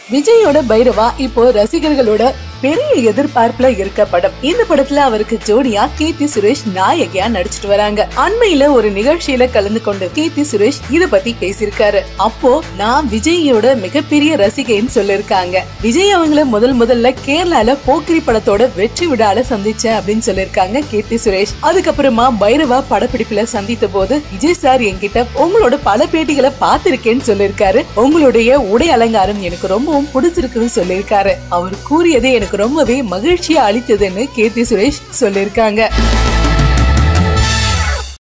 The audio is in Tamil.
விஜயோட பைரவா இப்போ ரசிகர்களோட பெரிய எதிர்பார்ப்புல இருக்க படம் இந்த படத்துல அவருக்கு ஜோடியா கீர்த்தி சுரேஷ் நாயகியா நடிச்சிட்டு வராங்க அண்மையில ஒரு நிகழ்ச்சியில கலந்து கொண்டு கீர்த்தி சுரேஷ் இத பத்தி பேசியிருக்காரு அப்போ நான் விஜயோட மிகப்பெரிய ரசிகைன்னு சொல்லிருக்காங்க விஜய் அவங்கள முதல் முதல்ல கேரளால போக்கிரி படத்தோட வெற்றி விழால சந்திச்சேன் அப்படின்னு சொல்லிருக்காங்க கீர்த்தி சுரேஷ் அதுக்கப்புறமா பைரவா படப்பிடிப்புல சந்தித்த போது விஜய் சார் என்கிட்ட உங்களோட பல பேட்டிகளை பார்த்திருக்கேன்னு சொல்லிருக்காரு உங்களுடைய உடை அலங்காரம் எனக்கு ரொம்பவும் பிடிச்சிருக்குன்னு சொல்லிருக்காரு அவர் கூறியது எனக்கு ரொம்பவே மகிழ்ச்சியா அளித்ததுன்னு கீர்த்தி சுரேஷ் சொல்லிருக்காங்க